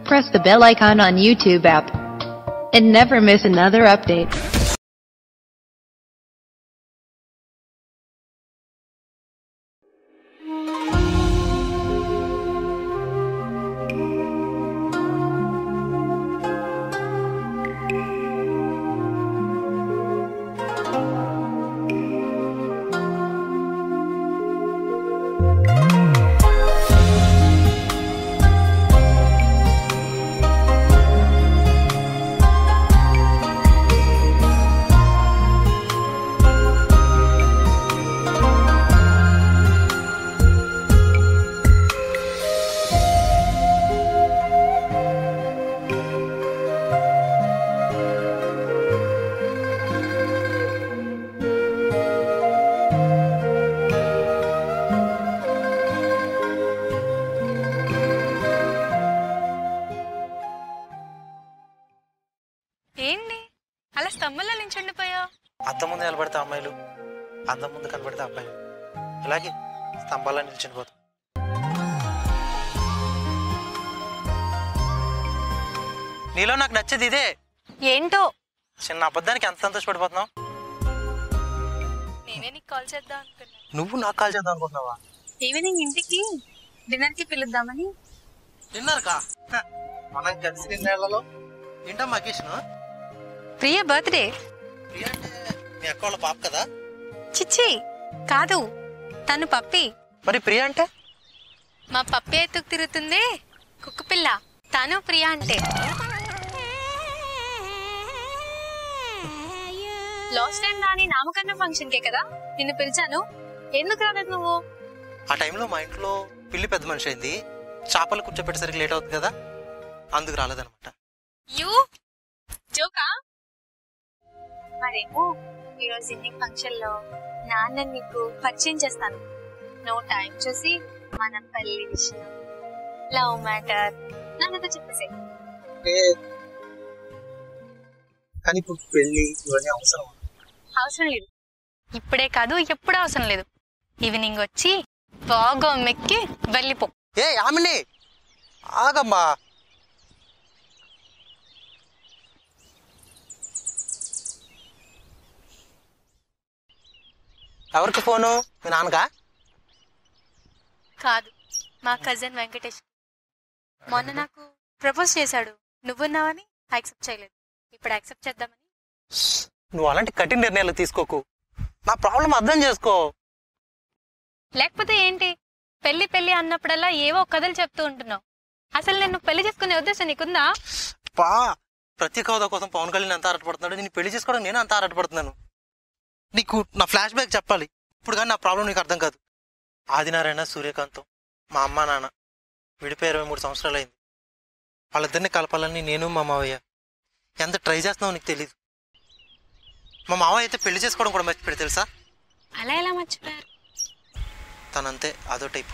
press the bell icon on YouTube app and never miss another update. ఏంటి అలా స్తంభంలో నించుండిపోయావు అద్దం ముందు నిలబడితే అమ్మాయిలు అందం ముందు కనబడితే అబ్బాయిలు అలాగే స్తంభాల్లో నిల్చుని పోతాం నీలో నాకు నచ్చేది ఇదే ఏంటో చిన్న అబద్ధానికి ఎంత సంతోషపడిపోతున్నావు నేనే నీకు కాల్ చేద్దాం అనుకున్నా నువ్వు నాకు కాల్ చేద్దాం అనుకుంటున్నావా ఈవినింగ్ ఇంటికి డిన్నర్ కి పిలుద్దామని డిన్నర్ కా హ, మనం కలిసి నిన్నేళ్లలో ఏంటో మకేష్ను ప్రియ బర్త్డే ప్రియ అంటే మీ అక్క వాళ్ళ పాప కదా చిచ్చి కాదు తను పప్పి మరి ప్రియ అంటే మా పప్పి ఎత్తుకు తిరుగుతుంది కుక్క పిల్ల తను ప్రియ అంటే లాస్ట్ టైం రాని నామకరణ ఫంక్షన్ కే కదా నిన్ను పిలిచాను ఎందుకు రాలేదు నువ్వు ఆ టైంలో మా ఇంట్లో పిల్లి పెద్ద మనిషి అయింది చేపలు కూర్చోపెట్టేసరికి లేట్ అవుతుంది కదా అందుకు రాలేదనమాట యూ జోకా మరేమో ఈరోజు ఈవినింగ్ ఫంక్షన్ లో నాన్న నీకు పరిచయం చేస్తాను నువ్వు టైం చూసి మన పెళ్లి విషయం లవ్ మ్యాటర్ నాన్నతో చెప్పేసి కానీ ఇప్పుడు పెళ్లి ఇవన్నీ అవసరం అవసరం లేదు ఇప్పుడే కాదు ఎప్పుడు అవసరం లేదు ఈవినింగ్ వచ్చి బాగా మెక్కి వెళ్ళిపో ఏ ఆమెని ఆగమ్మా ఎవరికి ఫోను మీ నాన్నగా కాదు మా కజిన్ వెంకటేష్ మొన్న నాకు ప్రపోజ్ చేశాడు నువ్వున్నావని యాక్సెప్ట్ చేయలేదు ఇప్పుడు యాక్సెప్ట్ చేద్దామని నువ్వు అలాంటి కఠిన నిర్ణయాలు తీసుకోకు నా ప్రాబ్లం అర్థం చేసుకో లేకపోతే ఏంటి పెళ్లి పెళ్లి అన్నప్పుడల్లా ఏవో కథలు చెప్తూ ఉంటున్నావు అసలు నేను పెళ్లి చేసుకునే ఉద్దేశం నీకుందా పా ప్రతి కౌద కోసం పవన్ కళ్యాణ్ ఎంత ఆరాటపడుతున్నాడు నేను పెళ్లి చేసుకోవడం నేను అంత ఆరాటపడుతున్నాను నీకు నా ఫ్లాష్ బ్యాక్ చెప్పాలి ఇప్పుడు కానీ నా ప్రాబ్లం నీకు అర్థం కాదు ఆదినారాయణ సూర్యకాంతం మా అమ్మ నాన్న విడిపోయి ఇరవై మూడు సంవత్సరాలు అయింది వాళ్ళిద్దరిని కలపాలని నేను మా మావయ్య ఎంత ట్రై చేస్తున్నావు నీకు తెలీదు మా మావయ్య అయితే పెళ్లి చేసుకోవడం కూడా మర్చిపోయాడు తెలుసా అలా ఎలా మర్చిపోయారు తనంతే అదో టైప్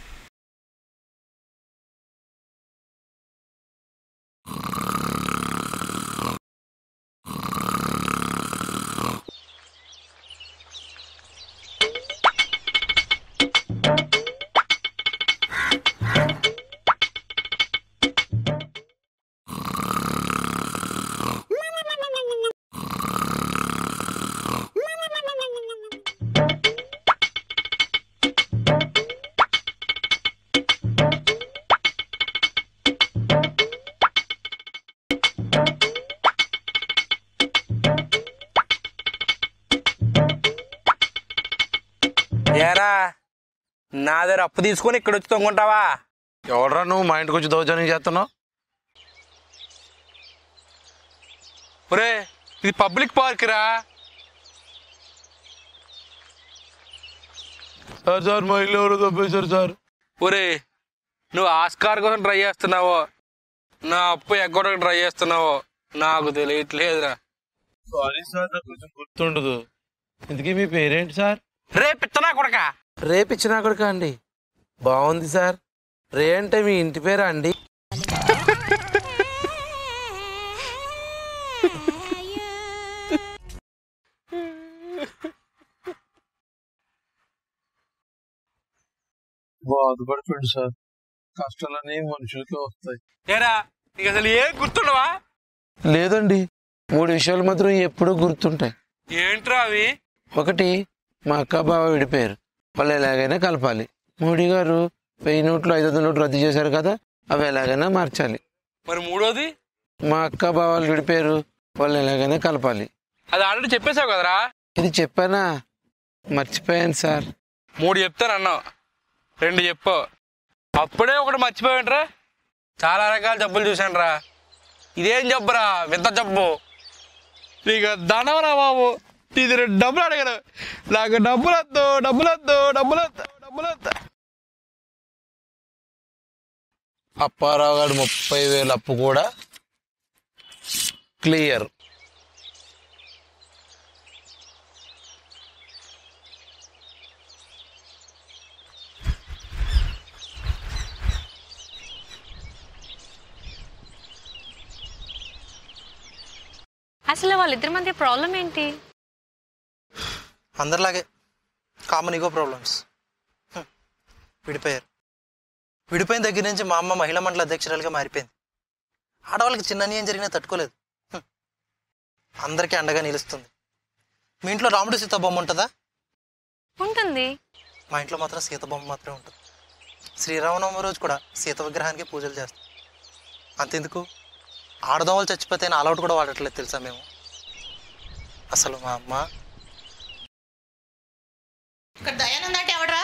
ఏరా నా దగ్గర అప్పు తీసుకొని ఇక్కడ వచ్చి తొంగుంటావా ఎవడరా నువ్వు మా ఇంటికి వచ్చి దౌర్జన్యం చేస్తున్నావు ఒరే ఇది పబ్లిక్ పార్క్ రా సార్ సార్ మా ఇల్లు ఎవరో తప్పేశారు సార్ ఒరే నువ్వు ఆస్కార్ కోసం ట్రై చేస్తున్నావో నా అప్పు ఎగ్గొట్టకు ట్రై చేస్తున్నావో నాకు తెలియట్లేదురా సారీ సార్ నాకు కొంచెం గుర్తుండదు ఇంతకీ మీ పేరేంటి సార్ రే పిచ్చనా కొడక రేపు ఇచ్చినా కూడా అండి బాగుంది సార్ రే అంటే మీ ఇంటి పేరా అండి బాధపడిపోండి సార్ కష్టాలన్నీ మనుషులకే వస్తాయి ఏరా నీకు అసలు ఏం గుర్తుండవా లేదండి మూడు విషయాలు మాత్రం ఎప్పుడూ గుర్తుంటాయి ఏంట్రా అవి ఒకటి మా అక్క బావ విడిపోయారు వాళ్ళు ఎలాగైనా కలపాలి మోడీ గారు వెయ్యి నోట్లు ఐదు వందల నోట్లు రద్దు చేశారు కదా అవి ఎలాగైనా మార్చాలి మరి మూడోది మా అక్క బావాలు విడిపోయారు వాళ్ళు ఎలాగైనా కలపాలి అది ఆల్రెడీ చెప్పేశావు కదరా ఇది చెప్పానా మర్చిపోయాను సార్ మూడు చెప్తాను అన్నావు రెండు చెప్పావు అప్పుడే ఒకటి మర్చిపోయాంట్రా చాలా రకాల జబ్బులు చూశాను రా ఇదేం జబ్బురా వింత జబ్బు నీకు దండవరా బాబు ఇది రెండు డబ్బులు అడిగాను నాకు డబ్బులు వద్దు డబ్బులు వద్దు డబ్బులు వద్దు డబ్బులు వద్దు అప్పారావు గారు ముప్పై వేలు అప్పు కూడా క్లియర్ అసలు వాళ్ళిద్దరి మధ్య ప్రాబ్లం ఏంటి అందరిలాగే కామన్ ఈగో ప్రాబ్లమ్స్ హ్మ్. విడిపోయారు విడిపోయిన దగ్గర నుంచి మా అమ్మ మహిళా మండలి అధ్యక్షురాలుగా మారిపోయింది ఆడవాళ్ళకి చిన్న అన్యాయం జరిగినా తట్టుకోలేదు హ్మ్. అందరికీ అండగా నిలుస్తుంది మీ ఇంట్లో రాముడు సీత బొమ్మ ఉంటుందా ఉంటుంది మా ఇంట్లో మాత్రం సీత బొమ్మ మాత్రమే ఉంటుంది శ్రీరామనవమి రోజు కూడా సీత విగ్రహానికి పూజలు చేస్తాం అంతెందుకు ఆడదోమలు చచ్చిపోతే అలౌట్ కూడా వాడట్లేదు తెలుసా మేము అసలు మా అమ్మ ఇక్కడ దయానంద్ అంటే ఎవడరా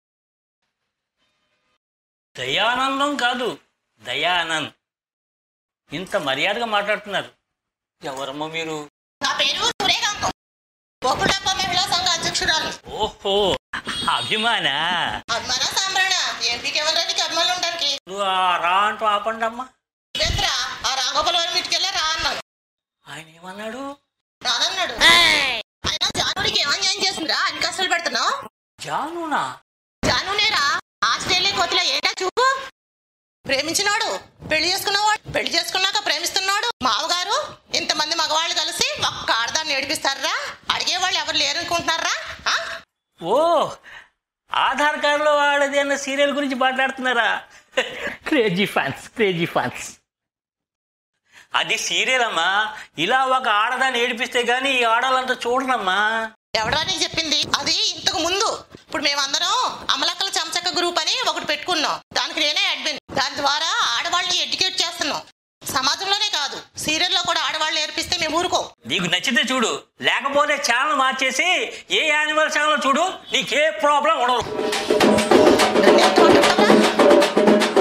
దయానందం కాదు దయానంద్ ఇంత మర్యాదగా మాట్లాడుతున్నారు ఎవరమ్మా మీరు నా పేరు సూర్యకాంతం గోకులప్ప మహిళా సంఘ అధ్యక్షురాలు ఓహో అభిమాన అభిమాన సాంబ్రాణ ఎంపీకి ఎవరికి అభిమానులు ఉండడానికి నువ్వు ఆ రా అంటూ ఆపండి అమ్మా ఇదేంద్ర ఆ రాఘోపలవరం ఇంటికెళ్ళి రా అన్నాను ఆయన ఏమన్నాడు రానన్నాడు ఆయన జానుడికి ఏమని జాయిన్ చేసిందిరా అన్ని కష్టాలు పెడుతున్నావు జానునా జానునేరా ఆస్ట్రేలియా కోతిలో ఏంటా చూపు ప్రేమించినాడు పెళ్లి చేసుకున్నవాడు పెళ్లి చేసుకున్నాక ప్రేమిస్తున్నాడు మావగారు ఇంతమంది మగవాళ్ళు కలిసి ఒక్క ఆడదాన్ని ఏడిపిస్తారా అడిగేవాళ్ళు ఎవరు లేరనుకుంటున్నారా ఆ? ఓ ఆధార్ కార్డులో వాడది అన్న సీరియల్ గురించి మాట్లాడుతున్నారా క్రేజీ ఫ్యాన్స్ క్రేజీ ఫ్యాన్స్ అది సీరియల్ అమ్మా ఇలా ఒక ఆడదాన్ని ఏడిపిస్తే గానీ ఈ ఆడాలంతా చూడనమ్మా ఎవడా నీకు చెప్పింది అది ఇంతకు ముందు ఇప్పుడు మేమందరం అమలక్కల చంచక్క గ్రూప్ అని ఒకటి పెట్టుకున్నాం దానికి నేనే అడ్మిన్ దాని ద్వారా ఆడవాళ్ళని ఎడ్యుకేట్ చేస్తున్నాం సమాజంలోనే కాదు సీరియల్లో కూడా ఆడవాళ్ళు నేర్పిస్తే మేము ఊరుకో నీకు నచ్చితే చూడు లేకపోతే ఛానల్ మార్చేసి ఏ యానిమల్ ఛానల్ చూడు నీకే ప్రాబ్లం ఉండదు నన్ను ఎంత కొట్టుకుంటారా?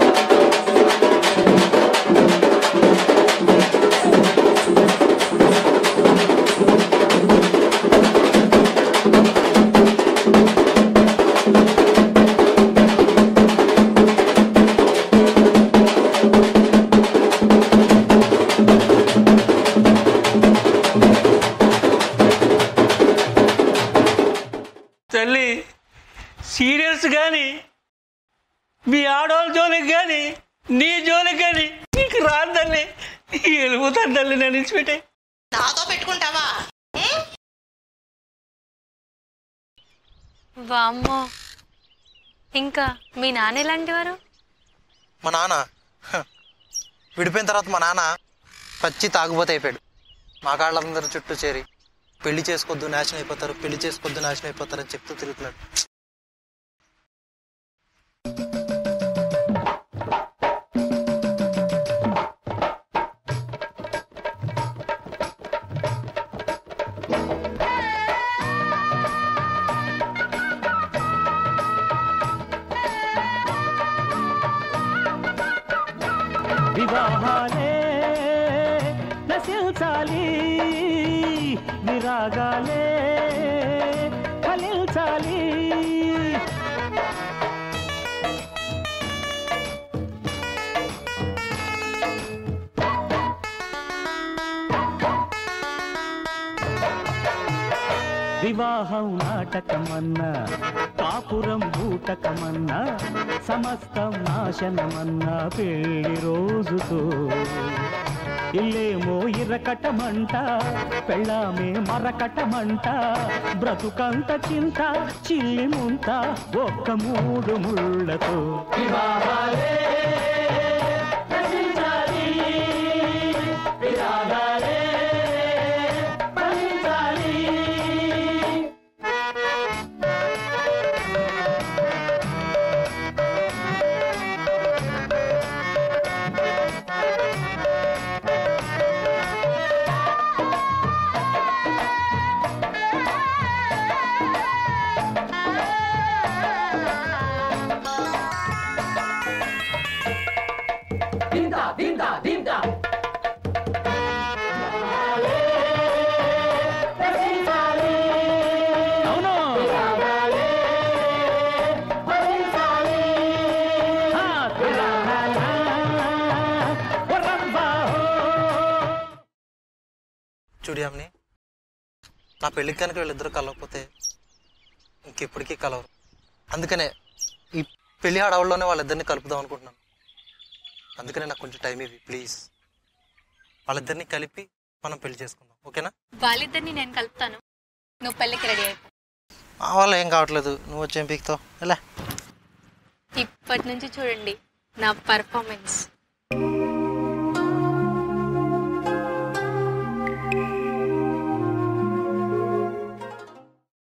తల్లి సీరియల్స్ కానీ మీ ఆడవాళ్ళ జోలికి కానీ నీ జోలికి కానీ నీకు రాదు తల్లి వెళ్ళిపోతాను తల్లి నేను ఇచ్చిపెట్టే నాతో పెట్టుకుంటావా ఉం? వామ్మో ఇంకా మీ నాన్న ఎలాంటి వారు మా నాన్న హ, విడిపోయిన తర్వాత మా నాన్న పచ్చి తాగుబోతే అయిపోయాడు మా కాళ్ళందరూ చుట్టూ చేరి పెళ్లి చేసుకోవద్దు నాశనం అయిపోతారు పెళ్లి చేసుకోవద్దు నాశనం అయిపోతారు అని చెప్తూ తిరుగుతున్నాడు వివాహాలే నశించాలి విరాగాలే ఫలించాలి వివాహం నాటకమన్నా కాపురం బూటకమన్నా సమస్తం నాశనమన్నా పెళ్లి రోజుతో ఇల్లేమో ఇరకటమంట పెళ్ళామే మరకటమంట బ్రతుకంత చింత చిల్లి ముంత ఒక్క మూడు ముళ్ళతో వివాహాలే నశించాలి, చూడియామ్ని నా పెళ్ళికి కనుక వీళ్ళిద్దరూ కలవకపోతే ఇంకెప్పటికీ కలవరు అందుకనే ఈ పెళ్లి హడావుల్లోనే వాళ్ళిద్దరిని కలుపుదాం అనుకుంటున్నాను అందుకనే నాకు కొంచెం టైం ఇవి ప్లీజ్ వాళ్ళిద్దరిని కలిపి మనం పెళ్లి చేసుకుందాం ఓకేనా వాళ్ళిద్దరిని నేను కలుపుతాను నువ్వు పెళ్ళికి రెడీ అయిపో మా వాళ్ళు ఏం కావట్లేదు నువ్వు వచ్చేం పీక్తావు ఎలా ఇప్పటి నుంచి చూడండి నా పర్ఫార్మెన్స్